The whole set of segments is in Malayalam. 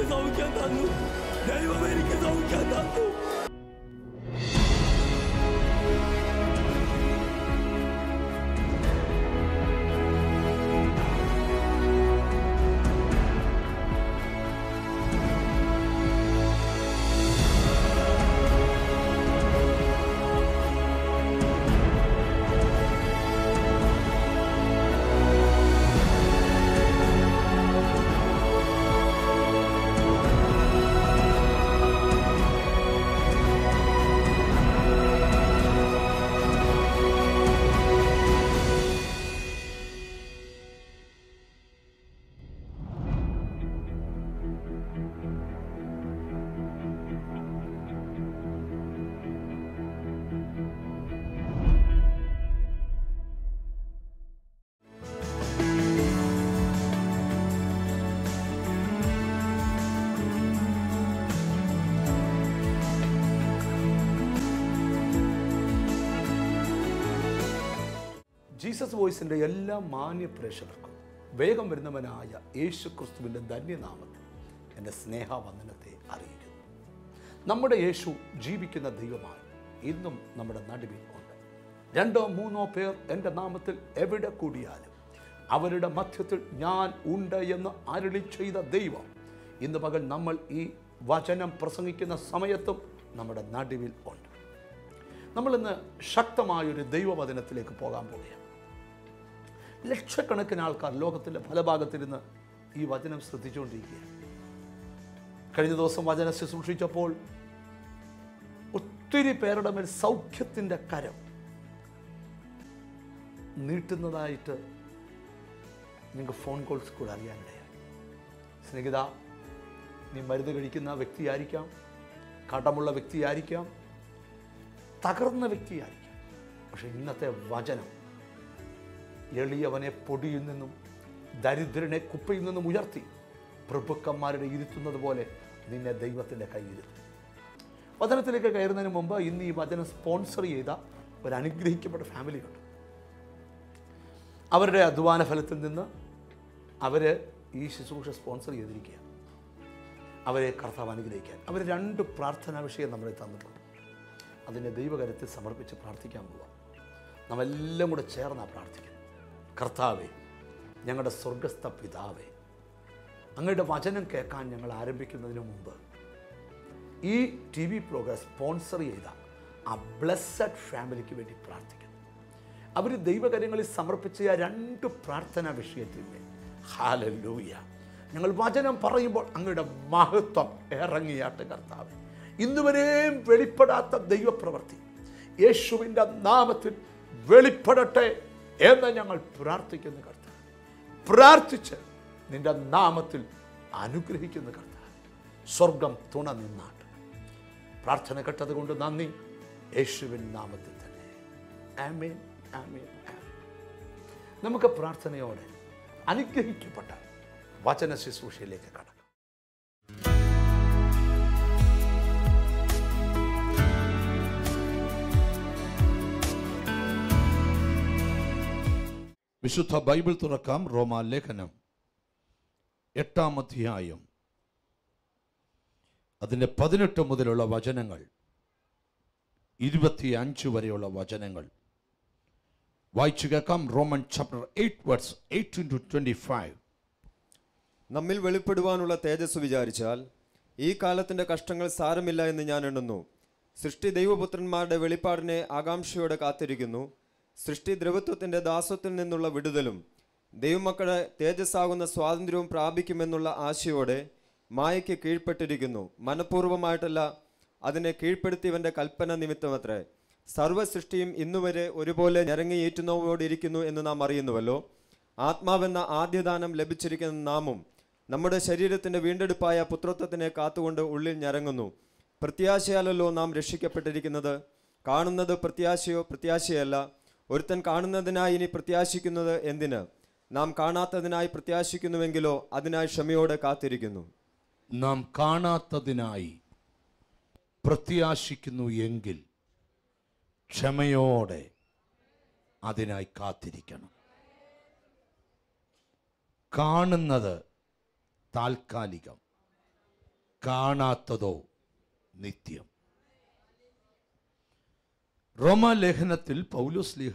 സൗഖ്യം തന്നു ദൈവം എനിക്ക് സൗഖ്യം തന്നു ജീസസ് വോയിസിൻ്റെ എല്ലാ മാന്യ പ്രേക്ഷകർക്കും വേഗം വരുന്നവനായ യേശു ക്രിസ്തുവിൻ്റെ ധന്യനാമത്തിൽ എൻ്റെ സ്നേഹവന്ദനത്തെ അറിയിക്കുന്നു നമ്മുടെ യേശു ജീവിക്കുന്ന ദൈവമായി ഇന്നും നമ്മുടെ നടുവിൽ ഉണ്ട് രണ്ടോ മൂന്നോ പേർ എൻ്റെ നാമത്തിൽ എവിടെ കൂടിയാലും അവരുടെ മധ്യത്തിൽ ഞാൻ ഉണ്ട് എന്ന് അരുളി ചെയ്ത ദൈവം ഇന്ന് പകൽ നമ്മൾ ഈ വചനം പ്രസംഗിക്കുന്ന സമയത്തും നമ്മുടെ നടുവിൽ ഉണ്ട് നമ്മളിന്ന് ശക്തമായൊരു ദൈവവചനത്തിലേക്ക് പോകാൻ പോവുകയാണ് ലക്ഷക്കണക്കിന് ആൾക്കാർ ലോകത്തിൻ്റെ പല ഭാഗത്തിരുന്ന് ഈ വചനം ശ്രദ്ധിച്ചുകൊണ്ടിരിക്കുകയാണ് കഴിഞ്ഞ ദിവസം വചനം ശുശ്രൂഷിച്ചപ്പോൾ ഒത്തിരി പേരുടെ മേൽ സൗഖ്യത്തിൻ്റെ കരം നീട്ടുന്നതായിട്ട് നിങ്ങൾക്ക് ഫോൺ കോൾസ് കൂടെ അറിയാനിടയായി സ്നേഹിത നീ മരുന്ന് കഴിക്കുന്ന വ്യക്തിയായിരിക്കാം കടമുള്ള വ്യക്തിയായിരിക്കാം തകർന്ന വ്യക്തിയായിരിക്കാം പക്ഷെ ഇന്നത്തെ വചനം എളിയവനെ പൊടിയിൽ നിന്നും ദരിദ്രനെ കുപ്പയിൽ നിന്നും ഉയർത്തി പ്രഭുക്കന്മാരുടെ ഇരുത്തുന്നത് പോലെ നിന്നെ ദൈവത്തിൻ്റെ കയ്യിരുത്തും വചനത്തിലേക്ക് കയറുന്നതിന് മുമ്പ് ഇന്ന് ഈ വചനം സ്പോൺസർ ചെയ്ത ഒരു അനുഗ്രഹിക്കപ്പെട്ട ഫാമിലിയുണ്ട് അവരുടെ അധ്വാന ഫലത്തിൽ നിന്ന് അവർ ഈ ശുശ്രൂഷ സ്പോൺസർ ചെയ്തിരിക്കുക അവരെ കർത്താവ് അനുഗ്രഹിക്കാൻ അവർ രണ്ട് പ്രാർത്ഥനാ വിഷയം നമ്മളെ തന്നിട്ടുണ്ട് അതിനെ ദൈവകരത്തിൽ സമർപ്പിച്ച് പ്രാർത്ഥിക്കാൻ പോവാം നമ്മെല്ലാം കൂടെ ചേർന്നാണ് പ്രാർത്ഥിക്കുന്നത് കർത്താവെ ഞങ്ങളുടെ സ്വർഗസ്ഥ പിതാവേ അങ്ങയുടെ വചനം കേൾക്കാൻ ഞങ്ങൾ ആരംഭിക്കുന്നതിന് മുമ്പ് ഈ ടി വി പ്രോഗ്രാം സ്പോൺസർ ചെയ്ത ആ ബ്ലെസ്സഡ് ഫാമിലിക്ക് വേണ്ടി പ്രാർത്ഥിക്കുന്നു അവർ ദൈവകാര്യങ്ങളിൽ സമർപ്പിച്ച ആ രണ്ട് പ്രാർത്ഥനാ വിഷയത്തിന്മേൽ ഹാലലൂയ ഞങ്ങൾ വചനം പറയുമ്പോൾ അങ്ങയുടെ മഹത്വം ഇറങ്ങിയാട്ട് കർത്താവ് ഇന്നുവരെയും വെളിപ്പെടാത്ത ദൈവപ്രവൃത്തി യേശുവിൻ്റെ നാമത്തിൽ വെളിപ്പെടട്ടെ എന്ന് ഞങ്ങൾ പ്രാർത്ഥിക്കുന്നു കർത്താവ് പ്രാർത്ഥിച്ച് നിന്റെ നാമത്തിൽ അനുഗ്രഹിക്കുന്ന കർത്താവ് സ്വർഗം തുണ നിന്നാട്ട് പ്രാർത്ഥന കേട്ടതുകൊണ്ട് നന്ദി യേശുവിൻ നാമത്തിൽ തന്നെ ആമേൻ ആമേൻ ആമേൻ നമുക്ക് പ്രാർത്ഥനയോടെ അനുഗ്രഹിക്കപ്പെട്ട വചന ശുശ്രൂഷയിലേക്ക് കടക്കാം വിശുദ്ധ ബൈബിൾ തുറക്കാം റോമാലേഖനം എട്ടാം അധ്യായം അതിൻ്റെ പതിനെട്ട് മുതലുള്ള വചനങ്ങൾ ഇരുപത്തി അഞ്ച് വരെയുള്ള വചനങ്ങൾ വായിച്ചു കേൾക്കാം Roman chapter eight words eight to twenty five നമ്മിൽ വെളിപ്പെടുവാനുള്ള തേജസ് വിചാരിച്ചാൽ ഈ കാലത്തിന്റെ കഷ്ടങ്ങൾ സാരമില്ല എന്ന് ഞാൻ എണ്ണുന്നു സൃഷ്ടി ദൈവപുത്രന്മാരുടെ വെളിപ്പാടിനെ ആകാംക്ഷയോടെ കാത്തിരിക്കുന്നു സൃഷ്ടി ദ്രവത്വത്തിന്റെ ദാസത്വത്തിൽ നിന്നുള്ള വിടുതലും ദൈവമക്കളുടെ തേജസ്സാകുന്ന സ്വാതന്ത്ര്യവും പ്രാപിക്കുമെന്നുള്ള ആശയോടെ മായയ്ക്ക് കീഴ്പ്പെട്ടിരിക്കുന്നു മനഃപൂർവ്വമായിട്ടല്ല അതിനെ കീഴ്പ്പെടുത്തിയവന്റെ കൽപ്പന നിമിത്തമത്രേ സർവ്വ സൃഷ്ടിയും ഇന്നുവരെ ഒരുപോലെ ഞരങ്ങിയേറ്റുന്നവോടിരിക്കുന്നു എന്ന് നാം അറിയുന്നുവല്ലോ ആത്മാവെന്ന ആദ്യദാനം ലഭിച്ചിരിക്കുന്ന നാമും നമ്മുടെ ശരീരത്തിന്റെ വീണ്ടെടുപ്പായ പുത്രത്വത്തിനെ കാത്തുകൊണ്ട് ഉള്ളിൽ ഞരങ്ങുന്നു പ്രത്യാശയാലല്ലോ നാം രക്ഷിക്കപ്പെട്ടിരിക്കുന്നത് കാണുന്നത് പ്രത്യാശയോ പ്രത്യാശയല്ല ഒരുത്തൻ കാണുന്നതിനായി ഇനി പ്രത്യാശിക്കുന്നത് എന്തിന് നാം കാണാത്തതിനായി പ്രത്യാശിക്കുന്നുവെങ്കിലോ അതിനായി ക്ഷമയോടെ കാത്തിരിക്കുന്നു നാം കാണാത്തതിനായി പ്രത്യാശിക്കുന്നു എങ്കിൽ ക്ഷമയോടെ അതിനായി കാത്തിരിക്കണം കാണുന്നത് താൽക്കാലികം കാണാത്തതോ നിത്യം റോമാലേഖനത്തിൽ പൗലോസ്ലിഹ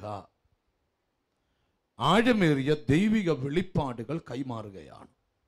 ആഴമേറിയ ദൈവിക വെളിപ്പാടുകൾ കൈമാറുകയാണ്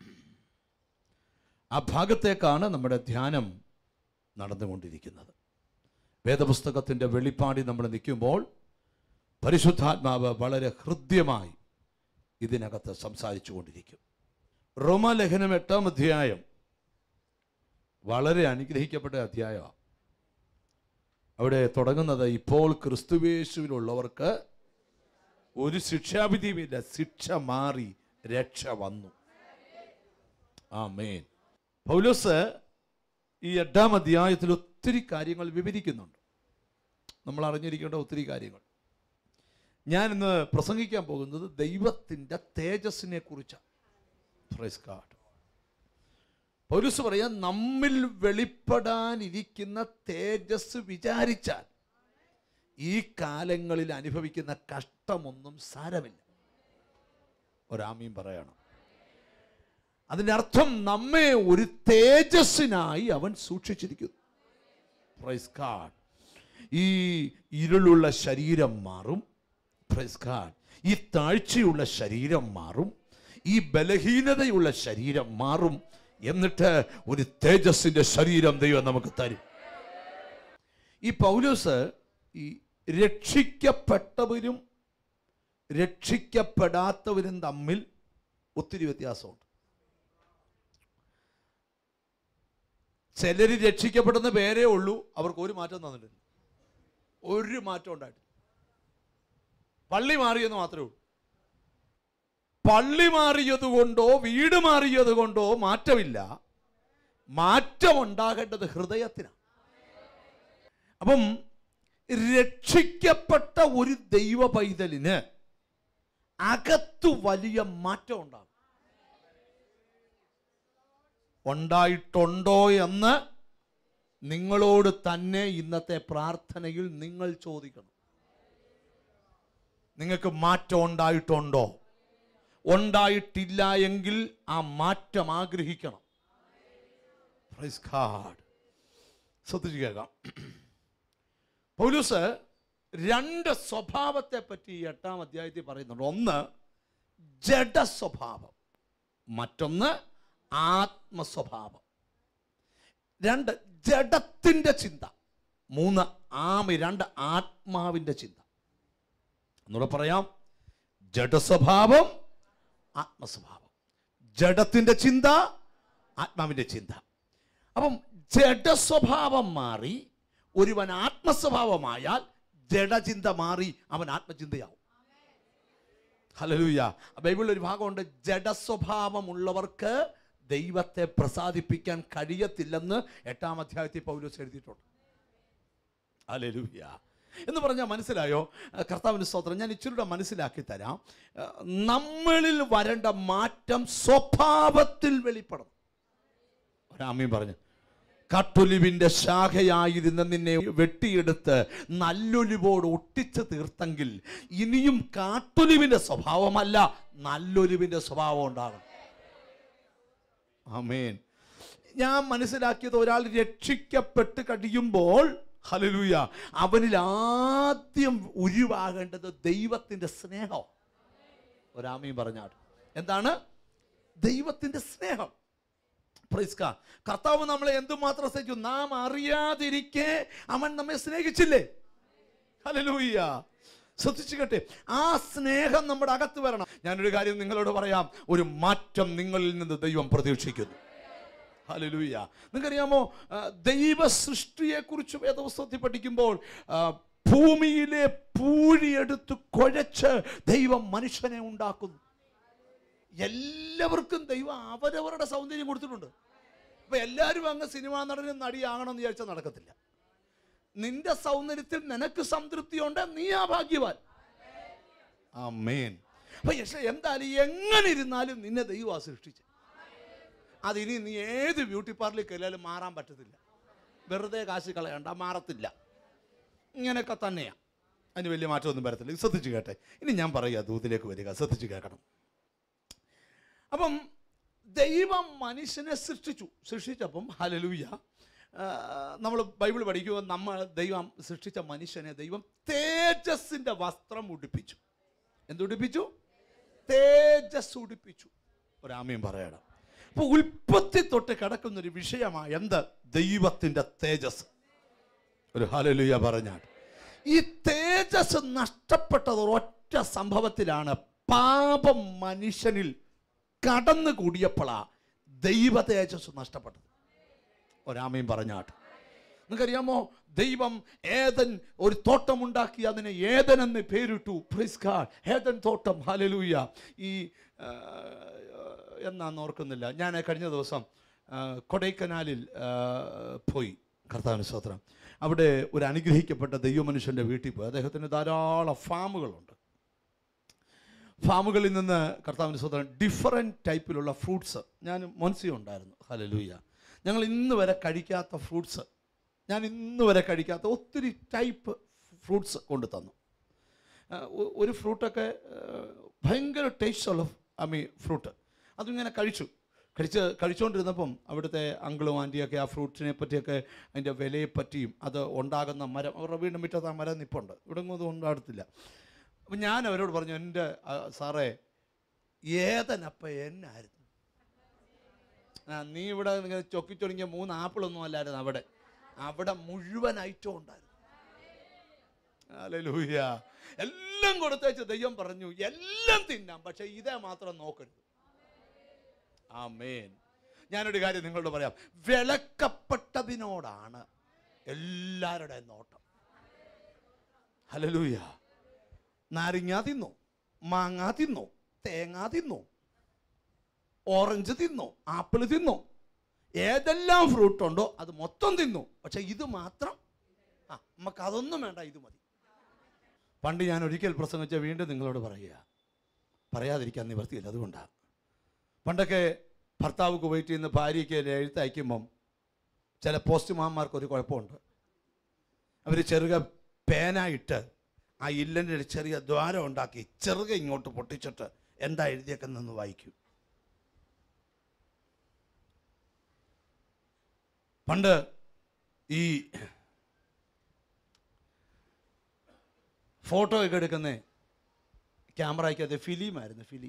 ആ ഭാഗത്തേക്കാണ് നമ്മുടെ ധ്യാനം നടന്നുകൊണ്ടിരിക്കുന്നത് വേദപുസ്തകത്തിൻ്റെ വെളിപ്പാടി നമ്മൾ നിൽക്കുമ്പോൾ പരിശുദ്ധാത്മാവ് വളരെ ഹൃദ്യമായി ഇതിനകത്ത് സംസാരിച്ചു കൊണ്ടിരിക്കും റോമാലേഖനം എട്ടാം അധ്യായം വളരെ അനുഗ്രഹിക്കപ്പെട്ട അധ്യായമാണ് അവിടെ തുടങ്ങുന്നത് ഇപ്പോൾ ക്രിസ്തുവേശുവിലുള്ളവർക്ക് ഒരു ശിക്ഷാവിധിയുമില്ല ശിക്ഷ മാറി രക്ഷ വന്നു ആ മേൻ പൗലോസ് ഈ എട്ടാം അധ്യായത്തിൽ ഒത്തിരി കാര്യങ്ങൾ വിവരിക്കുന്നുണ്ട് നമ്മൾ അറിഞ്ഞിരിക്കേണ്ട ഒത്തിരി കാര്യങ്ങൾ ഞാൻ ഇന്ന് പ്രസംഗിക്കാൻ പോകുന്നത് ദൈവത്തിൻ്റെ തേജസ്സിനെ കുറിച്ചാണ് പ്രൈസ് ഗാഡ് പൗലൂസ് പറയാൻ നമ്മിൽ വെളിപ്പെടാനിരിക്കുന്ന തേജസ് വിചാരിച്ചാൽ ഈ കാലങ്ങളിൽ അനുഭവിക്കുന്ന കഷ്ടമൊന്നും സാരമില്ല ഒരാമീൻ പറയണം അതിൻ്റെ അർത്ഥം നമ്മെ ഒരു തേജസ്സിനായി അവൻ സൂക്ഷിച്ചിരിക്കുന്നു പ്രൈസ് ഗാഡ് ഈ ഇരുളുള്ള ശരീരം മാറും പ്രൈസ് ഗാഡ് ഈ താഴ്ചയുള്ള ശരീരം മാറും ഈ ബലഹീനതയുള്ള ശരീരം മാറും എന്നിട്ട് ഒരു തേജസ്സിന്റെ ശരീരം ദൈവം നമുക്ക് തരും ഈ പൗലോസ് ഈ രക്ഷിക്കപ്പെട്ടവരും രക്ഷിക്കപ്പെടാത്തവരും തമ്മിൽ ഒത്തിരി വ്യത്യാസമുണ്ട് ചിലർ രക്ഷിക്കപ്പെടുന്ന പേരേ ഉള്ളൂ അവർക്ക് ഒരു മാറ്റം തന്നിട്ടില്ല ഒരു മാറ്റം ഉണ്ടായിട്ടില്ല പള്ളി മാറിയെന്ന് മാത്രമേ ഉള്ളൂ പള്ളി മാറിയത് കൊണ്ടോ വീട് മാറിയത് കൊണ്ടോ മാറ്റമില്ല മാറ്റം ഉണ്ടാകേണ്ടത് ഹൃദയത്തിനാണ് അപ്പം രക്ഷിക്കപ്പെട്ട ഒരു ദൈവ പൈതലിന് അകത്തു വലിയ മാറ്റം ഉണ്ടാകും ഉണ്ടായിട്ടുണ്ടോ എന്ന് നിങ്ങളോട് തന്നെ ഇന്നത്തെ പ്രാർത്ഥനയിൽ നിങ്ങൾ ചോദിക്കണം നിങ്ങൾക്ക് മാറ്റം ഉണ്ടായിട്ടുണ്ടോ ഉണ്ടായിട്ടില്ല എങ്കിൽ ആ മാറ്റം ആഗ്രഹിക്കണം Praise God. ശ്രദ്ധിച്ച് കേൾക്കാം പൗലൂസ് രണ്ട് സ്വഭാവത്തെ പറ്റി ഈ എട്ടാം അധ്യായത്തിൽ പറയുന്നുണ്ട് ഒന്ന് ജഡ സ്വഭാവം മറ്റൊന്ന് ആത്മസ്വഭാവം രണ്ട് ജഡത്തിന്റെ ചിന്ത മൂന്ന് ആമി രണ്ട് ആത്മാവിന്റെ ചിന്ത എന്നൂടെ പറയാം ജഡസ്വഭാവം ആത്മസ്വഭാവം ജഡത്തിന്റെ ചിന്ത ആത്മാവിന്റെ ചിന്ത അപ്പം ജഡസ്വഭാവം മാറി ഒരുവൻ ആത്മസ്വഭാവമായാൽ ജഡചിന്ത മാറി അവൻ ആത്മചിന്തയാവും ഹലലൂയ ബൈബിളിൽ ഒരു ഭാഗമുണ്ട് ജഡസ്വഭാവമുള്ളവർക്ക് ദൈവത്തെ പ്രസാദിപ്പിക്കാൻ കഴിയത്തില്ലെന്ന് എട്ടാം അധ്യായത്തിൽ പൗലോസ് എഴുതിയിട്ടുണ്ട് ഹലലൂയ എന്ന് പറഞ്ഞാൽ മനസ്സിലായോ അഹ് കർത്താവിന് സ്തോത്രം ഞാൻ ഇച്ചിരൂടെ മനസ്സിലാക്കി തരാം അഹ് നമ്മളിൽ വരേണ്ട മാറ്റം സ്വഭാവത്തിൽ വെളിപ്പെടണം ഒരാമയും പറഞ്ഞു കട്ടൊലിവിന്റെ ശാഖയായിരുന്ന നിന്നെ വെട്ടിയെടുത്ത് നല്ലൊലിവോട് ഒട്ടിച്ച് തീർത്തെങ്കിൽ ഇനിയും കാട്ടൊലിവിന്റെ സ്വഭാവമല്ല നല്ലൊലിവിന്റെ സ്വഭാവം ഉണ്ടാകും ആമേൻ ഞാൻ മനസ്സിലാക്കിയത് ഒരാൾ രക്ഷിക്കപ്പെട്ട് കഴിയുമ്പോൾ ഹലലൂയ അവനിൽ ആദ്യം ഉരുവാകേണ്ടത് ദൈവത്തിന്റെ സ്നേഹം ഒരാമയും പറഞ്ഞാട് എന്താണ് ദൈവത്തിന്റെ സ്നേഹം പ്രൈസ് ഗാഡ്. കർത്താവ് നമ്മളെ എന്തുമാത്രം സ്നേഹിച്ചു നാം അറിയാതിരിക്കെ അവൻ നമ്മെ സ്നേഹിച്ചില്ലേ ഹല്ലേലൂയ ശ്രദ്ധിച്ചു കേട്ടെ ആ സ്നേഹം നമ്മുടെ അകത്ത് വരണം ഞാനൊരു കാര്യം നിങ്ങളോട് പറയാം ഒരു മാറ്റം നിങ്ങളിൽ നിന്ന് ദൈവം പ്രതീക്ഷിക്കുന്നു ഹല്ലേലൂയ നിങ്ങൾക്കറിയാമോ ആ, ദൈവ സൃഷ്ടിയെക്കുറിച്ച് വേദപുസ്തകത്തിൽ പഠിക്കുമ്പോൾ ആ, ഭൂമിയിലെ പൂഴിയെടുത്ത് കുഴച്ച് ദൈവം മനുഷ്യനെ ഉണ്ടാക്കുന്നു എല്ലാവർക്കും ദൈവം അവരവരുടെ സൗന്ദര്യം കൊടുത്തിട്ടുണ്ട് അപ്പൊ എല്ലാവരും അങ്ങ് സിനിമാ നടനും നടിയാകണം എന്ന് വിചാരിച്ചാൽ നടക്കത്തില്ല നിന്റെ സൗന്ദര്യത്തിൽ നിനക്ക് സംതൃപ്തിയുണ്ട് നീ ആ ഭാഗ്യവാൻ ആ മേൻ അപ്പൊ പക്ഷെ എന്തായാലും എങ്ങനെ ഇരുന്നാലും നിന്നെ ദൈവം സൃഷ്ടിച്ചു അതിനി നീ ഏത് ബ്യൂട്ടി പാർലറിൽ കയറിയാലും മാറാൻ പറ്റത്തില്ല വെറുതെ കാശ് കളയണ്ട മാറത്തില്ല ഇങ്ങനെയൊക്കെ തന്നെയാ അതിന് വലിയ മാറ്റമൊന്നും വരത്തില്ല ഇത് ശ്രദ്ധിച്ച് കേട്ടെ ഇനി ഞാൻ പറയുക ദൂതിലേക്ക് വരിക ശ്രദ്ധിച്ച് കേൾക്കണം അപ്പം ദൈവം മനുഷ്യനെ സൃഷ്ടിച്ചു സൃഷ്ടിച്ചപ്പം ഹലലൂയ നമ്മൾ ബൈബിൾ പഠിക്കുമ്പോൾ നമ്മൾ ദൈവം സൃഷ്ടിച്ച മനുഷ്യനെ ദൈവം തേജസ്സിൻ്റെ വസ്ത്രം ഉടുപ്പിച്ചു എന്തുടിപ്പിച്ചു തേജസ് ഉടുപ്പിച്ചു ഒരാമയും പറയണം അപ്പോൾ ഉൽപ്പത്തി തൊട്ട് കിടക്കുന്ന ഒരു വിഷയമാണ് എന്ത് ദൈവത്തിൻ്റെ തേജസ് ഒരു ഹലലുയ പറഞ്ഞാൽ ഈ തേജസ് നഷ്ടപ്പെട്ടത് ഒറ്റ സംഭവത്തിലാണ് പാപം മനുഷ്യനിൽ കടന്നു കൂടിയപ്പോഴാ ദൈവ തേജസ് നഷ്ടപ്പെട്ടത് ഒരാമയും പറഞ്ഞാട്ട് നിങ്ങൾക്കറിയാമോ ദൈവം ഏതൻ ഒരു തോട്ടമുണ്ടാക്കി അതിന് ഏതൻ എന്ന് പേരിട്ടു Praise God. ഏതൻ തോട്ടം ഹലലൂയ ഈ ആ, എന്നാന്ന് ഓർക്കുന്നില്ല ഞാൻ കഴിഞ്ഞ ദിവസം ആ, കൊടൈക്കനാലിൽ ആ, പോയി കർത്താവിന് സ്തോത്രം അവിടെ ഒരു അനുഗ്രഹിക്കപ്പെട്ട ദൈവമനുഷ്യൻ്റെ വീട്ടിൽ പോയി അദ്ദേഹത്തിന് ധാരാളം ഫാമുകളുണ്ട് ഫാമുകളിൽ നിന്ന് കർത്താവിന് സ്വന്തം ഡിഫറെൻറ്റ് ടൈപ്പിലുള്ള ഫ്രൂട്ട്സ് ഞാൻ മോൻസി ഉണ്ടായിരുന്നു ഹലലൂയ ഞങ്ങൾ ഇന്ന് വരെ കഴിക്കാത്ത ഫ്രൂട്ട്സ് ഞാൻ ഇന്ന് വരെ കഴിക്കാത്ത ഒത്തിരി ടൈപ്പ് ഫ്രൂട്ട്സ് കൊണ്ടു തന്നു ആ, ഒ- ഒരു ഫ്രൂട്ടൊക്കെ ആ, ഭയങ്കര ടേസ്റ്റുള്ള ഐ മീൻ ഫ്രൂട്ട് അതിങ്ങനെ കഴിച്ചു കഴിച്ച് കഴിച്ചുകൊണ്ടിരുന്നപ്പം അവിടുത്തെ അങ്കിളും ആൻറ്റിയൊക്കെ ആ ഫ്രൂട്ട്സിനെ പറ്റിയൊക്കെ അതിൻ്റെ വിലയെപ്പറ്റിയും അത് ഉണ്ടാകുന്ന മരം അവരുടെ വീടിൻ്റെ മുറ്റത്ത് ആ മരം നിപ്പുണ്ട് ഇവിടെ ഒന്നും അത് ഉണ്ടാകത്തില്ല അപ്പം ഞാൻ അവരോട് പറഞ്ഞു എൻ്റെ ആ, സാറേ ഏതനപ്പ എന്നായിരുന്നു ആ നീ ഇവിടെ ഇങ്ങനെ ചൊക്കിച്ചൊടുങ്ങിയ മൂന്ന് ആപ്പിളൊന്നും അല്ലായിരുന്നു അവിടെ അവിടെ മുഴുവൻ ഐറ്റം ഉണ്ടായിരുന്നു ഹല്ലേലൂയ എല്ലാം കൊടുത്തേച്ച് ദൈവം പറഞ്ഞു എല്ലാം തിന്നാം പക്ഷെ ഇതേ മാത്രം നോക്കരുത് ആമേൻ ഞാനൊരു കാര്യം നിങ്ങളോട് പറയാം വിളക്കപ്പെട്ടതിനോടാണ് എല്ലാവരുടെയും നോട്ടം ഹലലൂയ നാരങ്ങ തിന്നു മാങ്ങ തിന്നു തേങ്ങ തിന്നു ഓറഞ്ച് തിന്നു ആപ്പിൾ തിന്നു ഏതെല്ലാം ഫ്രൂട്ട് ഉണ്ടോ അത് മൊത്തം തിന്നു പക്ഷെ ഇത് മാത്രം ആ നമുക്ക് അതൊന്നും വേണ്ട ഇത് മതി പണ്ട് ഞാൻ ഒരിക്കൽ പ്രസംഗിച്ച വീണ്ടും നിങ്ങളോട് പറയുക പറയാതിരിക്കാൻ നിവർത്തിയില്ല അതുകൊണ്ടാണ് പണ്ടൊക്കെ ഭർത്താവ് കുവൈറ്റിൽ നിന്ന് ഭാര്യയ്ക്ക് എഴുത്തയക്കുമ്പം ചില പോസ്റ്റ്മാന്മാർക്ക് ഒരു കുഴപ്പമുണ്ട് അവർ ചെറുക പേനായിട്ട് ആ ഇല്ലൻ്റെ ഒരു ചെറിയ ദ്വാരം ഉണ്ടാക്കി ചെറുക ഇങ്ങോട്ട് പൊട്ടിച്ചിട്ട് എന്താ എഴുതിയേക്കെന്നൊന്ന് വായിക്കൂ പണ്ട് ഈ ഫോട്ടോ ഒക്കെ എടുക്കുന്ന ക്യാമറയ്ക്കകത്ത് ഫിലിമായിരുന്നു ഫിലിം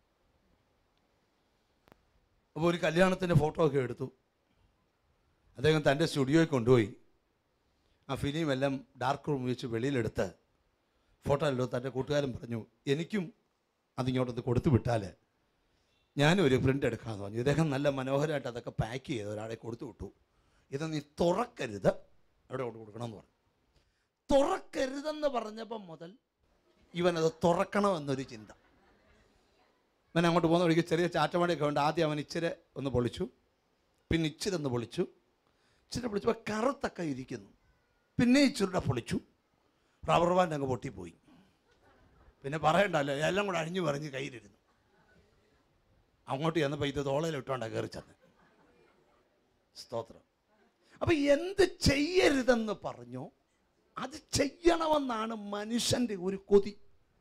അപ്പോൾ ഒരു കല്യാണത്തിൻ്റെ ഫോട്ടോ ഒക്കെ എടുത്തു അദ്ദേഹം തൻ്റെ സ്റ്റുഡിയോയിൽ കൊണ്ടുപോയി ആ ഫിലിം എല്ലാം ഡാർക്ക് റൂം വെച്ച് വെളിയിലെടുത്ത് ഫോട്ടോ എടുത്തു തൻ്റെ കൂട്ടുകാരൻ പറഞ്ഞു എനിക്കും അതിങ്ങോട്ടൊന്ന് കൊടുത്തു വിട്ടാൽ ഞാനും ഒരു പ്രിൻ്റ് എടുക്കാമെന്ന് പറഞ്ഞു ഇദ്ദേഹം നല്ല മനോഹരമായിട്ട് അതൊക്കെ പാക്ക് ചെയ്ത് ഒരാളെ കൊടുത്തു വിട്ടു ഇത് നീ തുറക്കരുത് അവിടെ കൊണ്ട് കൊടുക്കണമെന്ന് പറഞ്ഞു തുറക്കരുതെന്ന് പറഞ്ഞപ്പം മുതൽ ഇവനത് തുറക്കണമെന്നൊരു ചിന്ത അവൻ അങ്ങോട്ട് പോകുന്ന വഴിക്ക് ചെറിയ ചാറ്റമണിയൊക്കെ ഉണ്ട് ആദ്യം അവൻ ഇച്ചിരി ഒന്ന് പൊളിച്ചു പിന്നെ ഇച്ചിരി ഒന്ന് പൊളിച്ചു ഇച്ചിരി പൊളിച്ചപ്പോൾ കറുത്തൊക്കെ ഇരിക്കുന്നു പിന്നെ ഇച്ചിരിയുടെ പൊളിച്ചു റബ്ബർ ബാൻഡ് അങ്ങ് പൊട്ടിപ്പോയി പിന്നെ പറയണ്ടല്ലോ എല്ലാം കൂടെ അഴിഞ്ഞു പറഞ്ഞ് കയ്യിലിരുന്നു അങ്ങോട്ട് ചെന്നപ്പോൾ ഇത് തോളയിലിട്ടോണ്ടാ കയറി ചെന്ന് സ്തോത്രം അപ്പം എന്ത് ചെയ്യരുതെന്ന് പറഞ്ഞോ അത് ചെയ്യണമെന്നാണ് മനുഷ്യൻ്റെ ഒരു കൊതി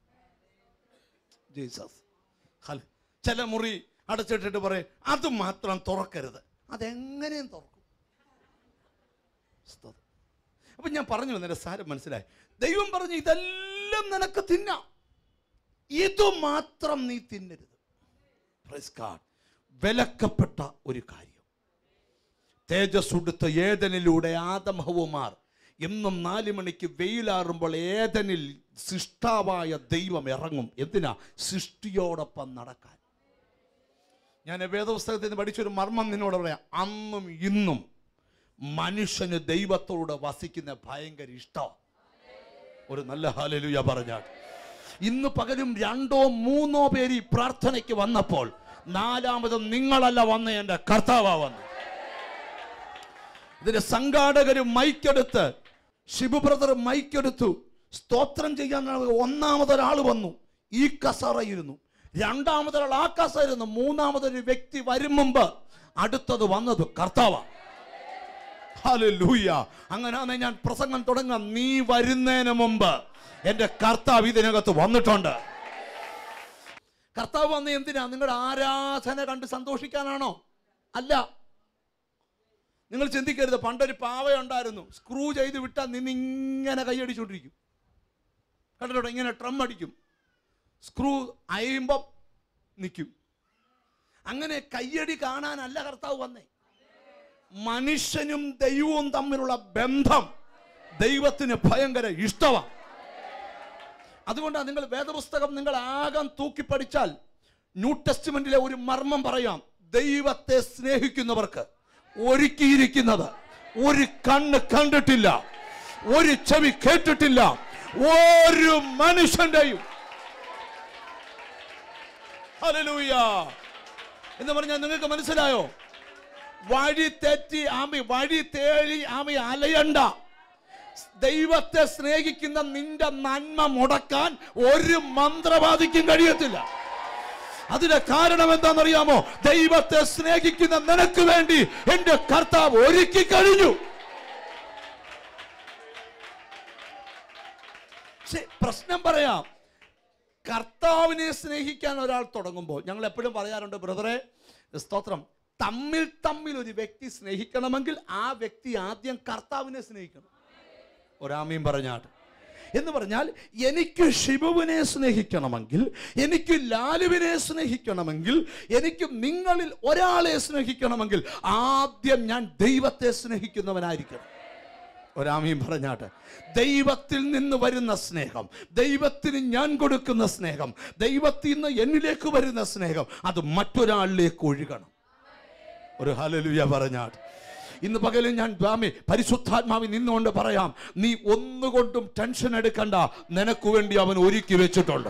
ജീസസ് ഹല ചില മുറി അടച്ചിട്ടിട്ട് പറയും അത് മാത്രം തുറക്കരുത് അതെങ്ങനെയും തുറക്കും സ്തോത്രം. അപ്പൊ ഞാൻ പറഞ്ഞു വന്നതിന്റെ സാരം മനസ്സിലായി ദൈവം പറഞ്ഞു ഇതെല്ലാം നിനക്ക് തിന്നാം ഇത് മാത്രം നീ തിന്നരുത് Praise God. വിലക്കപ്പെട്ട ഒരു കാര്യം തേജസ് ഉടുത്ത ഏതനിലൂടെ ആദമഹവുമാർ എന്നും നാല് മണിക്ക് വെയിലാറുമ്പോൾ ഏതനിൽ സൃഷ്ടാവായ ദൈവം ഇറങ്ങും എന്തിനാ സൃഷ്ടിയോടൊപ്പം നടക്കാൻ ഞാൻ വേദപുസ്തകത്തിൽ നിന്ന് പഠിച്ചൊരു മർമ്മം നിന്നോട് പറയാം അന്നും ഇന്നും മനുഷ്യന് ദൈവത്തോട് വസിക്കുന്ന ഭയങ്കര ഇഷ്ടം ഒരു നല്ല ഹാലലുയ പറഞ്ഞാൽ ഇന്ന് പകലും രണ്ടോ മൂന്നോ പേര് ഈ പ്രാർത്ഥനയ്ക്ക് വന്നപ്പോൾ നാലാമതും നിങ്ങളല്ല വന്ന എൻ്റെ കർത്താവാ വന്നു ഇതിന്റെ സംഘാടകര് മൈക്കെടുത്ത് ഷിബു ബ്രദർ മൈക്കെടുത്തു സ്തോത്രം ചെയ്യാൻ ഒന്നാമതൊരാൾ വന്നു ഈ കസറയിരുന്നു രണ്ടാമതൊരാൾ ആ കസയിരുന്നു മൂന്നാമതൊരു വ്യക്തി വരും മുമ്പ് അടുത്തത് വന്നത് കർത്താവ ഹല്ലേലൂയ അങ്ങനെയാണെ ഞാൻ പ്രസംഗം തുടങ്ങാം നീ വരുന്നതിന് മുമ്പ് എൻ്റെ കർത്താവ് ഇതിനകത്ത് വന്നിട്ടുണ്ട് കർത്താവ് വന്ന എന്തിനാ നിങ്ങളുടെ ആരാധന കണ്ട് സന്തോഷിക്കാനാണോ അല്ല നിങ്ങൾ ചിന്തിക്കരുത് പണ്ടൊരു പാവയുണ്ടായിരുന്നു സ്ക്രൂ ചെയ്ത് വിട്ടാൽ നിന്നിങ്ങനെ കൈയടിച്ചുകൊണ്ടിരിക്കും കണ്ടിട്ടോ ഇങ്ങനെ ട്രം അടിക്കും സ്ക്രൂ അയുമ്പം നിൽക്കും അങ്ങനെ കയ്യടി കാണാനല്ല കർത്താവ് വന്നേ മനുഷ്യനും ദൈവവും തമ്മിലുള്ള ബന്ധം ദൈവത്തിന് ഭയങ്കര ഇഷ്ടമാണ് അതുകൊണ്ടാണ് നിങ്ങൾ വേദപുസ്തകം നിങ്ങൾ ആകം തൂക്കി പഠിച്ചാൽ ന്യൂ ടെസ്റ്റ്മെന്റിലെ ഒരു മർമ്മം പറയാം ദൈവത്തെ സ്നേഹിക്കുന്നവർക്ക് ഒരുക്കിയിരിക്കുന്നത് ഒരു കണ്ണ് കണ്ടിട്ടില്ല ഒരു ചെവി കേട്ടിട്ടില്ല ഒരു മനുഷ്യന്റെയും ഹല്ലേലൂയ എന്ന് പറഞ്ഞാൽ നിങ്ങൾക്ക് മനസ്സിലായോ വഴി തെറ്റി ആമി വഴി തേടി ആമി അലയണ്ട ദൈവത്തെ സ്നേഹിക്കുന്ന നിന്റെ നന്മ മുടക്കാൻ ഒരു മന്ത്രവാദിക്കും കഴിയത്തില്ല അതിന്റെ കാരണം എന്താണെന്നറിയാമോ ദൈവത്തെ സ്നേഹിക്കുന്ന നിനക്ക് വേണ്ടി എന്റെ കർത്താവ് ഒരുക്കി കഴിഞ്ഞു പക്ഷേ പ്രശ്നം പറയാം കർത്താവിനെ സ്നേഹിക്കാൻ ഒരാൾ തുടങ്ങുമ്പോൾ ഞങ്ങൾ എപ്പോഴും പറയാറുണ്ട് ബ്രദറെ സ്തോത്രം തമ്മിൽ തമ്മിൽ ഒരു വ്യക്തി സ്നേഹിക്കണമെങ്കിൽ ആ വ്യക്തി ആദ്യം കർത്താവിനെ സ്നേഹിക്കണം ഒരാമയും പറഞ്ഞാട്ട് എന്ന് പറഞ്ഞാൽ എനിക്ക് ഷിബുവിനെ സ്നേഹിക്കണമെങ്കിൽ എനിക്ക് ലാലുവിനെ സ്നേഹിക്കണമെങ്കിൽ എനിക്ക് നിങ്ങളിൽ ഒരാളെ സ്നേഹിക്കണമെങ്കിൽ ആദ്യം ഞാൻ ദൈവത്തെ സ്നേഹിക്കുന്നവനായിരിക്കണം ഒരാമയും പറഞ്ഞാട്ടെ ദൈവത്തിൽ നിന്ന് വരുന്ന സ്നേഹം ദൈവത്തിന് ഞാൻ കൊടുക്കുന്ന സ്നേഹം ദൈവത്തിൽ നിന്ന് എന്നിലേക്ക് വരുന്ന സ്നേഹം അത് മറ്റൊരാളിലേക്ക് ഒഴുകണം ഒരു ഹലലുയ പറഞ്ഞാട്ട് ഇന്ന് പകലും ഞാൻ സ്വാമി പരിശുദ്ധാത്മാവി നിന്നുകൊണ്ട് പറയാം നീ ഒന്നുകൊണ്ടും ടെൻഷൻ എടുക്കണ്ട നിനക്ക് വേണ്ടി അവൻ ഒരുക്കി വെച്ചിട്ടുണ്ട്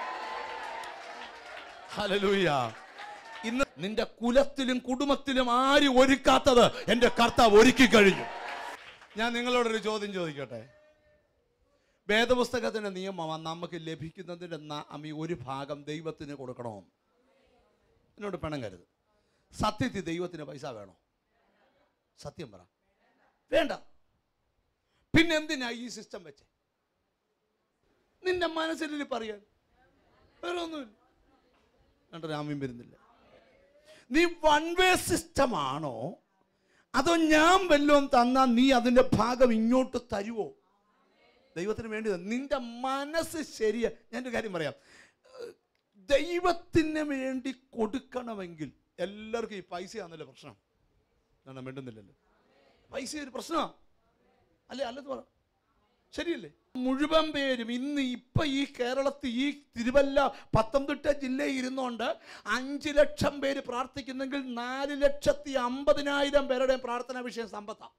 ഹലലുയ ഇന്ന് നിന്റെ കുലത്തിലും കുടുംബത്തിലും ആരും ഒരുക്കാത്തത് എൻ്റെ കർത്താവ് ഒരുക്കി കഴിഞ്ഞു ഞാൻ നിങ്ങളോടൊരു ചോദ്യം ചോദിക്കട്ടെ വേദപുസ്തകത്തിന്റെ നിയമമാണ് നമുക്ക് ലഭിക്കുന്നതിൻ്റെ ന- അമ്മി ഒരു ഭാഗം ദൈവത്തിന് കൊടുക്കണോ എന്നോട് പണം കരുത് സത്യത്തിൽ ദൈവത്തിന് പൈസ വേണോ സത്യം പറ വേണ്ട പിന്നെ എന്തിനാ ഈ സിസ്റ്റം വെച്ചേ നിന്റെ മനസ്സിൽ പറയാൻ വേറെ ഒന്നുമില്ല കണ്ടോ രാമ്യം വരുന്നില്ല നീ വൺ വേ സിസ്റ്റം ആണോ അതോ ഞാൻ വല്ലതും തന്നാൽ നീ അതിന്റെ ഭാഗം ഇങ്ങോട്ട് തരുവോ ദൈവത്തിന് വേണ്ടി തന്നെ. നിന്റെ മനസ്സ് ശരിയാ ഞാൻ ഒരു കാര്യം പറയാം ഏഹ് ദൈവത്തിന് വേണ്ടി കൊടുക്കണമെങ്കിൽ എല്ലാവർക്കും ഈ പൈസയാണല്ലോ പ്രശ്നം ഞാൻ മിണ്ടുന്നില്ലല്ലോ പൈസ ഒരു പ്രശ്നമാണ് അല്ലേ അല്ലെന്ന് പറ ശരിയല്ലേ മുഴുവൻ പേരും ഇന്ന് ഇപ്പൊ ഈ കേരളത്തിൽ ഈ തിരുവല്ല പത്തനംതിട്ട ജില്ലയിൽ ഇരുന്നുകൊണ്ട് അഞ്ച് ലക്ഷം പേര് പ്രാർത്ഥിക്കുന്നെങ്കിൽ നാല് ലക്ഷത്തി അമ്പതിനായിരം പേരുടെ പ്രാർത്ഥനാ വിഷയം സമ്പത്താണ്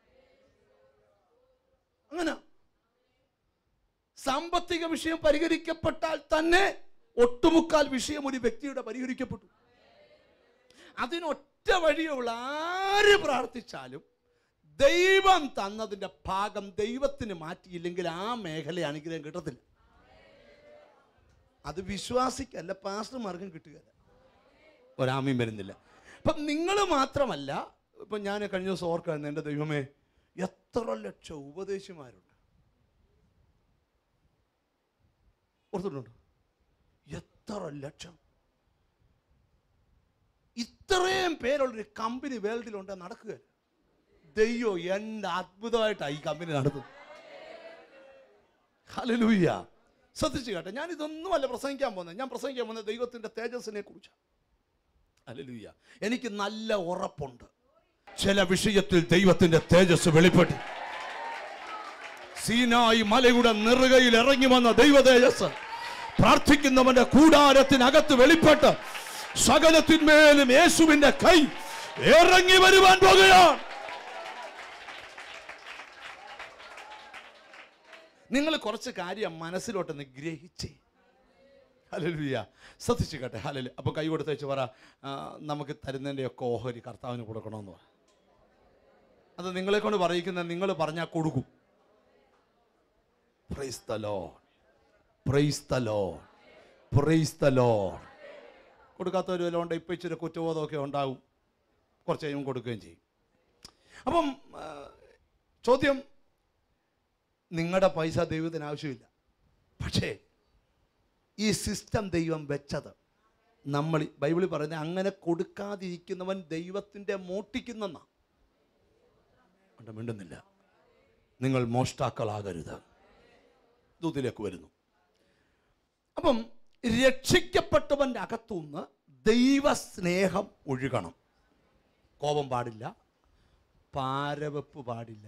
അങ്ങനെ സാമ്പത്തിക വിഷയം പരിഹരിക്കപ്പെട്ടാൽ തന്നെ ഒട്ടുമുക്കാൽ വിഷയം ഒരു വ്യക്തിയുടെ പരിഹരിക്കപ്പെട്ടു അതിനൊറ്റ വഴിയുള്ള ആര് പ്രാർത്ഥിച്ചാലും ദൈവം തന്നതിന്റെ ഭാഗം ദൈവത്തിന് മാറ്റിയില്ലെങ്കിൽ ആ മേഖല അനുഗ്രഹം കിട്ടത്തില്ല അത് വിശ്വാസിക്കല്ല പാസ്റ്റർമാർക്കും കിട്ടുകയില്ല ഒരാമയും വരുന്നില്ല അപ്പം നിങ്ങൾ മാത്രമല്ല ഇപ്പം ഞാൻ കഴിഞ്ഞ ദിവസം ഓർക്കായിരുന്നു എൻ്റെ ദൈവമേ എത്ര ലക്ഷം ഉപദേശിമാരുണ്ട് ഓർത്തിട്ടുണ്ടോ എത്ര ലക്ഷം ഇത്രയും പേരുള്ളൊരു കമ്പനി വേൾഡിലുണ്ട് നടക്കുക ദൈവം എൻ്റെ അത്ഭുതമായിട്ടാണ് ഈ കമ്പനി നടത്തുന്നത് ഹല്ലേലൂയ ശ്രദ്ധിച്ചു കേട്ടെ ഞാൻ ഇതൊന്നുമല്ല പ്രസംഗിക്കാൻ പോകുന്നത് ഞാൻ പ്രസംഗിക്കാൻ പോകുന്നത് ദൈവത്തിൻ്റെ തേജസ്സിനെ കുറിച്ചാണ് ഹല്ലേലൂയ എനിക്ക് നല്ല ഉറപ്പുണ്ട് ചില വിഷയത്തിൽ ദൈവത്തിന്റെ തേജസ് വെളിപ്പെട്ടു സീനായി മലയുടെ നെറുകയിൽ ഇറങ്ങി വന്ന ദൈവ തേജസ് പ്രാർത്ഥിക്കുന്നവന്റെ കൂടാരത്തിനകത്ത് വെളിപ്പെട്ട് സകലത്തിന്മേലും യേശുവിന്റെ കൈ ഇറങ്ങി വരുവാൻ പോകുകയാണ് നിങ്ങൾ കുറച്ച് കാര്യം മനസ്സിലോട്ടൊന്ന് ഗ്രഹിച്ചേ ഹലലുയ ശ്രദ്ധിച്ചു കേട്ടെ ഹലല് അപ്പൊ കൈ കൊടുത്ത് വെച്ച് പറ ആ, നമുക്ക് തരുന്നതിൻ്റെയൊക്കെ ഓഹരി കർത്താവിന് കൊടുക്കണമെന്ന് പറ അത് നിങ്ങളെ കൊണ്ട് പറയിക്കുന്ന നിങ്ങൾ പറഞ്ഞാൽ കൊടുക്കും praise the Lord praise the Lord praise the Lord കൊടുക്കാത്തവർ വല്ലതും ഉണ്ട് ഇപ്പം ഇച്ചിരി കുറ്റബോധമൊക്കെ ഉണ്ടാവും കുറച്ച് കഴിയുമ്പോൾ കൊടുക്കുകയും ചെയ്യും അപ്പം ആ, ചോദ്യം നിങ്ങളുടെ പൈസ ദൈവത്തിന് ആവശ്യമില്ല പക്ഷേ ഈ സിസ്റ്റം ദൈവം വെച്ചത് നമ്മൾ ബൈബിളിൽ പറയുന്നത് അങ്ങനെ കൊടുക്കാതിരിക്കുന്നവൻ ദൈവത്തിൻ്റെ മോട്ടിക്കുന്നെന്നാ ഉണ്ട് മിണ്ടുന്നില്ല നിങ്ങൾ മോഷ്ടാക്കളാകരുത് ദൂതിലേക്ക് വരുന്നു അപ്പം രക്ഷിക്കപ്പെട്ടവൻ്റെ അകത്തുനിന്ന് ദൈവസ്നേഹം ഒഴുകണം കോപം പാടില്ല പാരവെപ്പ് പാടില്ല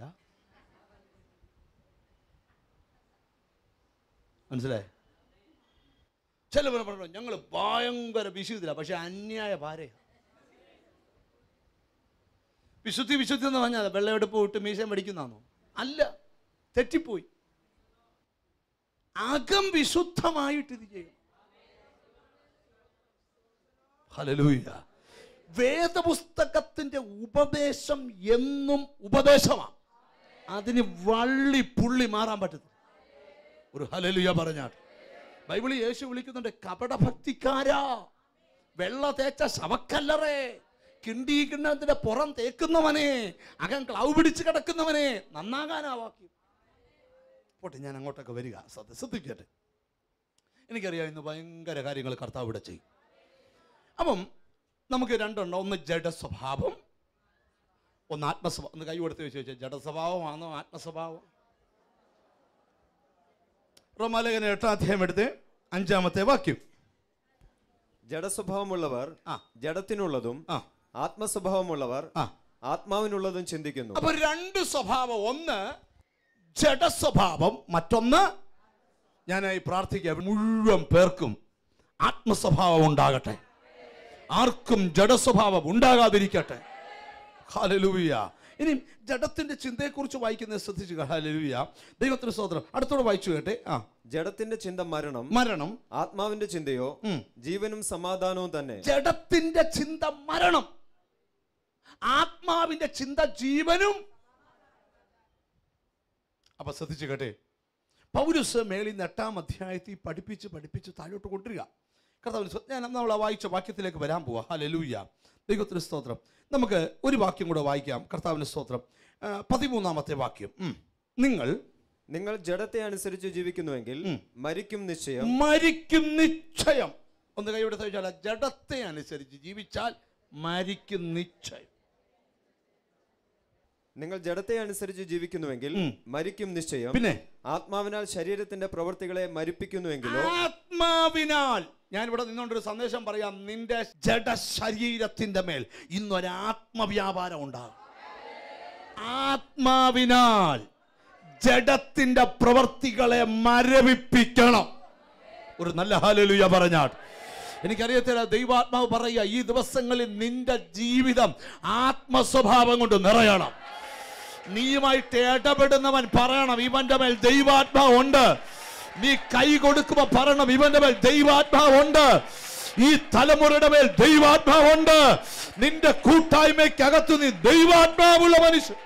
മനസ്സിലായേ ചിലവർ പറഞ്ഞു ഞങ്ങൾ ഭയങ്കര വിശുദ്ധില്ല പക്ഷെ അന്യായ ഭാര്യ വിശുദ്ധി വിശുദ്ധി എന്ന് പറഞ്ഞാൽ വെള്ളമെടുപ്പ് വിട്ട് മീശം പഠിക്കുന്നതാണോ അല്ല തെറ്റിപ്പോയി അകം വിശുദ്ധമായിട്ട് ഇത് ചെയ്യും ഹലലൂയ വേദപുസ്തകത്തിന്റെ ഉപദേശം എന്നും ഉപദേശമാണ് അതിന് വള്ളി പുള്ളി മാറാൻ പറ്റത്തില്ല ഒരു ഹലലുയ പറഞ്ഞാൽ ബൈബിളിൽ യേശു വിളിക്കുന്നുണ്ട് കപടഭക്തിക്കാരാ വെള്ള തേച്ച ശവക്കല്ലറേ കിണ്ടീകിണ്ണത്തിന്റെ പുറം തേക്കുന്നവനെ അകം ക്ലൗ പിടിച്ച് കിടക്കുന്നവനെ നന്നാകാനാ വാക്യം പോട്ടെ ഞാൻ അങ്ങോട്ടൊക്കെ വരിക സത്യ ശ്രദ്ധിക്കട്ടെ എനിക്കറിയാം ഇന്ന് ഭയങ്കര കാര്യങ്ങൾ കർത്താവ് ഇവിടെ ചെയ്യും അപ്പം നമുക്ക് രണ്ടുണ്ട് ഒന്ന് ജഡസ്വഭാവം ഒന്ന് ആത്മസ്വഭാവം ഒന്ന് കൈ കൊടുത്ത് വെച്ച് വെച്ചാൽ ജഡസ്വഭാവമാണോ ആത്മസ്വഭാവം റോമാലേഖന എട്ടാം അധ്യായം എടുത്ത് അഞ്ചാമത്തെ വാക്യം ജഡസ്വഭാവമുള്ളവർ ആ. ജഡത്തിനുള്ളതും ആ ആത്മസ്വഭാവമുള്ളവർ ആ ആത്മാവിനുള്ളതും ചിന്തിക്കുന്നു അപ്പൊ രണ്ട് സ്വഭാവം ഒന്ന് ജഡസ്വഭാവം മറ്റൊന്ന് ഞാൻ ഈ പ്രാർത്ഥിക്കുക മുഴുവൻ പേർക്കും ആത്മസ്വഭാവം ഉണ്ടാകട്ടെ ആർക്കും ജഡസ്വഭാവം ഉണ്ടാകാതിരിക്കട്ടെ ഹാലലൂയ ഇനി ജഡത്തിന്റെ ചിന്തയെക്കുറിച്ച് വായിക്കുന്നത് ശ്രദ്ധിച്ചു ഹാലലൂയ ദൈവത്തിന് സ്തോത്രം അടുത്തോടെ വായിച്ചു കേട്ടെ ആ ജഡത്തിന്റെ ചിന്ത മരണം മരണം ആത്മാവിന്റെ ചിന്തയോ ഉം. ജീവനും സമാധാനവും തന്നെ ജഡത്തിന്റെ ചിന്ത മരണം ആത്മാവിന്റെ ചിന്ത ജീവനും അപ്പൊ ശ്രദ്ധിച്ചു കേട്ടെ പൗരസ് മേളിൽ നിന്ന് എട്ടാം അധ്യായത്തിൽ പഠിപ്പിച്ച് പഠിപ്പിച്ച് താഴോട്ട് കൊണ്ടുവരിക കർത്താവിന് സ്വ- ഞാൻ നമ്മൾ ആ വായിച്ച വാക്യത്തിലേക്ക് വരാൻ പോവാ ഹലലൂയ ദൈവത്തിന് സ്തോത്രം നമുക്ക് ഒരു വാക്യം കൂടെ വായിക്കാം കർത്താവിന് സ്തോത്രം ആ, പതിമൂന്നാമത്തെ വാക്യം ഉം. നിങ്ങൾ നിങ്ങൾ ജഡത്തെ അനുസരിച്ച് ജീവിക്കുന്നുവെങ്കിൽ മരിക്കും നിശ്ചയം മരിക്കും നിശ്ചയം ഒന്ന് കൈയെടുത്ത് വെച്ചാൽ ജഡത്തെ അനുസരിച്ച് ജീവിച്ചാൽ മരിക്കും നിശ്ചയം നിങ്ങൾ ജഡത്തെ അനുസരിച്ച് ജീവിക്കുന്നുവെങ്കിൽ മരിക്കും നിശ്ചയം പിന്നെ ആത്മാവിനാൽ ശരീരത്തിന്റെ പ്രവൃത്തികളെ മരിപ്പിക്കുന്നുവെങ്കിലോ ആത്മാവിനാൽ ഞാൻ ഇവിടെ നിന്നുകൊണ്ടൊരു സന്ദേശം പറയാം നിന്റെ ജഡ ശരീരത്തിന്റെ മേൽ ഇന്നൊരു ആത്മവ്യാപാരം ഉണ്ടാകും ആത്മാവിനാൽ ജഡത്തിന്റെ പ്രവർത്തികളെ മരവിപ്പിക്കണം ഒരു നല്ല ഹാലലുയ പറഞ്ഞാൽ എനിക്കറിയത്തില്ല ദൈവാത്മാവ് പറയുക ഈ ദിവസങ്ങളിൽ നിന്റെ ജീവിതം ആത്മസ്വഭാവം കൊണ്ട് നിറയണം നീയുമായിട്ട് ഇടപെടുന്നവൻ പറയണം ഇവന്റെ മേൽ ദൈവാത്മാവ് ഉണ്ട് നീ കൈ കൊടുക്കുമ്പോ പറയണം ഇവന്റെ മേൽ ദൈവാത്മാവ് ഉണ്ട് ഈ തലമുറയുടെ മേൽ ദൈവാത്മാവുണ്ട് നിന്റെ കൂട്ടായ്മയ്ക്കകത്തു നീ ദൈവാത്മാവുള്ള മനുഷ്യൻ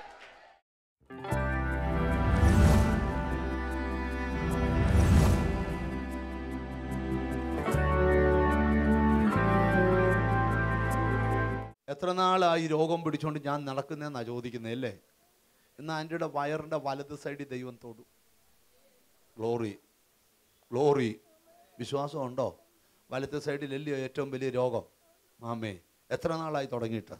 എത്ര നാളായി രോഗം പിടിച്ചുകൊണ്ട് ഞാൻ നടക്കുന്നതെന്നാ ചോദിക്കുന്നത് അല്ലേ എന്നാൽ ആൻറ്റിയുടെ വയറിൻ്റെ വലത് സൈഡിൽ ദൈവം തൊടു ഗ്ലോറി ഗ്ലോറി വിശ്വാസം ഉണ്ടോ വലത്തെ സൈഡിലല്ലയോ ഏറ്റവും വലിയ രോഗം മാമേ എത്ര നാളായി തുടങ്ങിയിട്ട്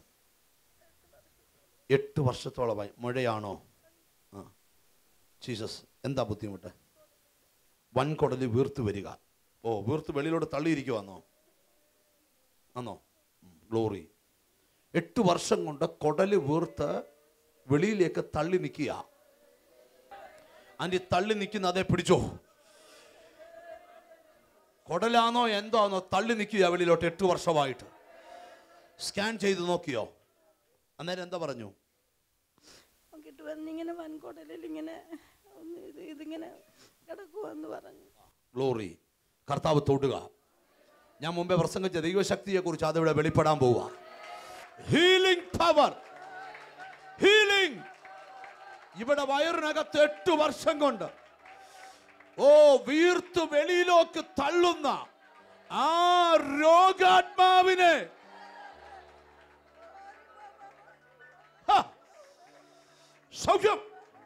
എട്ട് വർഷത്തോളമായി മഴയാണോ ആ ജീസസ് എന്താ ബുദ്ധിമുട്ട് വൻകുടല് വീർത്ത് വരിക ഓ വീർത്ത് വെളിയിലോട്ട് തള്ളിയിരിക്കുവാന്നോ ആന്നോ ഗ്ലോറി എട്ട് വർഷം കൊണ്ട് കുടല് വീർത്ത് വെളിയിലേക്ക് തള്ളി നിൽക്കുക അതിൻ്റെ തള്ളി നിൽക്കുന്ന അതേ പിടിച്ചോ കുടലാണോ എന്താണോ തള്ളി നിൽക്കുക വെളിയിലോട്ട് എട്ട് വർഷമായിട്ട് സ്കാൻ ചെയ്ത് നോക്കിയോ അന്നേരം എന്താ പറഞ്ഞു നോക്കിയിട്ട് വന്നിങ്ങനെ വൻകോട്ടലിൽ ഇങ്ങനെ ഒന്ന് ഇത് ഇതിങ്ങനെ കിടക്കുമെന്ന് പറഞ്ഞു ഗ്ലോറി കർത്താവ് തൊടുക ഞാൻ മുമ്പേ പ്രസംഗിച്ച ദൈവശക്തിയെ കുറിച്ച് അതിവിടെ വെളിപ്പെടാൻ പോവുക ഹീലിംഗ് പവർ ഹീലിംഗ് ഇവിടെ വയറിനകത്ത് എട്ട് വർഷം കൊണ്ട് ഓ വീർത്ത് വെളിയിലേക്ക് തള്ളുന്ന ആ രോഗാത്മാവിനെ ഹ! സൗഖ്യം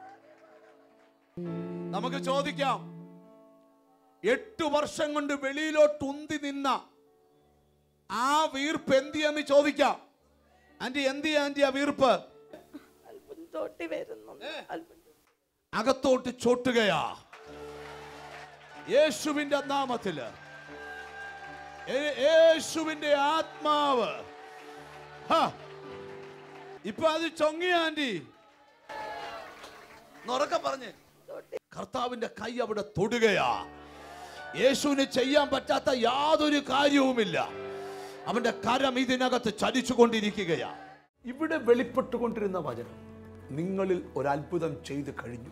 നമുക്ക് ചോദിക്കാം എട്ട് വർഷം കൊണ്ട് വെളിയിലോട്ട് ഉന്തി നിന്ന ആ വീർപ്പ് എന്തിയെന്ന് ചോദിക്കാം ആന്റി എന്തിയാ ആന്റി ആ വീർപ്പ് അല്പം തൊട്ടി വരുന്നുണ്ട് അല്പം അകത്തോട്ട് ചോട്ടുകയാ യേശുവിന്റെ നാമത്തില് യേ- യേശുവിന്റെ ആത്മാവ് ഹാ. ഇപ്പൊ അത് ചൊങ്ങിയ ആന്റി ഉറക്കെ പറഞ്ഞ് കർത്താവിന്റെ കൈ അവിടെ തൊടുകയാ യേശുവിന് ചെയ്യാൻ പറ്റാത്ത യാതൊരു കാര്യവുമില്ല അവന്റെ കരം ഇതിനകത്ത് ചലിച്ചുകൊണ്ടിരിക്കുകയാ ഇവിടെ വെളിപ്പെട്ടുകൊണ്ടിരുന്ന വചനം നിങ്ങളിൽ ഒരു അത്ഭുതം ചെയ്തു കഴിഞ്ഞു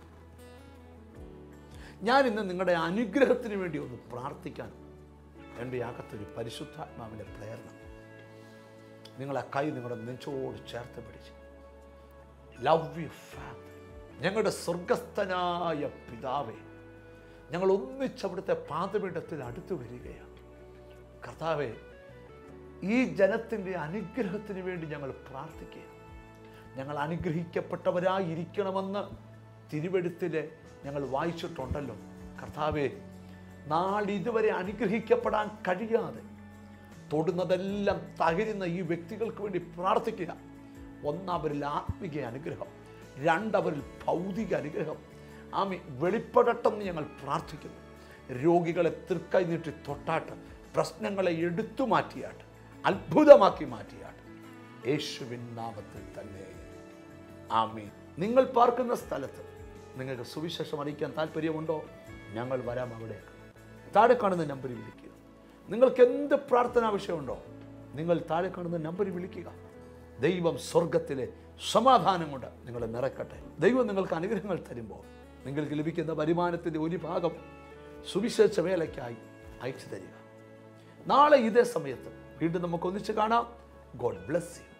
ഞാൻ ഇന്ന് നിങ്ങളുടെ അനുഗ്രഹത്തിന് വേണ്ടി ഒന്ന് പ്രാർത്ഥിക്കാൻ എൻ്റെ അകത്തൊരു പരിശുദ്ധാത്മാവിൻ്റെ പ്രേരണ നിങ്ങളെ കൈ നിങ്ങളുടെ നെഞ്ചോട് ചേർത്ത് പിടിച്ച് ലവ് യു ഫാമിലി ഞങ്ങളുടെ സ്വർഗസ്ഥനായ പിതാവേ ഞങ്ങൾ ഒന്നിച്ച് അവിടുത്തെ പാതപീഠത്തിൽ അടുത്തു വരികയാണ് കർത്താവേ ഈ ജനത്തിൻ്റെ അനുഗ്രഹത്തിന് വേണ്ടി ഞങ്ങൾ പ്രാർത്ഥിക്കുക ഞങ്ങൾ അനുഗ്രഹിക്കപ്പെട്ടവരായിരിക്കണമെന്ന് തിരുവെടുത്തിലെ ഞങ്ങൾ വായിച്ചിട്ടുണ്ടല്ലോ കർത്താവേ നാളിതുവരെ അനുഗ്രഹിക്കപ്പെടാൻ കഴിയാതെ തൊടുന്നതെല്ലാം തകരുന്ന ഈ വ്യക്തികൾക്ക് വേണ്ടി പ്രാർത്ഥിക്കുക ഒന്നവരിൽ ആത്മിക അനുഗ്രഹം രണ്ടവരിൽ ഭൗതിക അനുഗ്രഹം ആമി വെളിപ്പെടട്ടെന്ന് ഞങ്ങൾ പ്രാർത്ഥിക്കുന്നു രോഗികളെ തൃക്കൈ നീട്ടി തൊട്ടാട്ട് പ്രശ്നങ്ങളെ എടുത്തു മാറ്റിയാട്ട് അത്ഭുതമാക്കി മാറ്റിയാട്ട് യേശുവിൻ നാമത്തിൽ തന്നെ ആമീൻ നിങ്ങൾ പാർക്കുന്ന സ്ഥലത്ത് നിങ്ങൾക്ക് സുവിശേഷം അറിയിക്കാൻ താല്പര്യമുണ്ടോ ഞങ്ങൾ വരാം അവിടേക്ക് താഴെ കാണുന്ന നമ്പറിൽ വിളിക്കുക നിങ്ങൾക്ക് എന്ത് പ്രാർത്ഥനാ വിഷയമുണ്ടോ നിങ്ങൾ താഴെ കാണുന്ന നമ്പറിൽ വിളിക്കുക ദൈവം സ്വർഗത്തിലെ സമാധാനം കൊണ്ട് നിങ്ങളെ നിറക്കട്ടെ ദൈവം നിങ്ങൾക്ക് അനുഗ്രഹങ്ങൾ തരുമ്പോൾ നിങ്ങൾക്ക് ലഭിക്കുന്ന വരുമാനത്തിൻ്റെ ഒരു ഭാഗം സുവിശേഷ വേലയ്ക്കായി അയച്ചു തരിക നാളെ ഇതേ സമയത്ത് വീണ്ടും നമുക്ക് ഒന്നിച്ച് കാണാം ഗോഡ് ബ്ലെസ് യു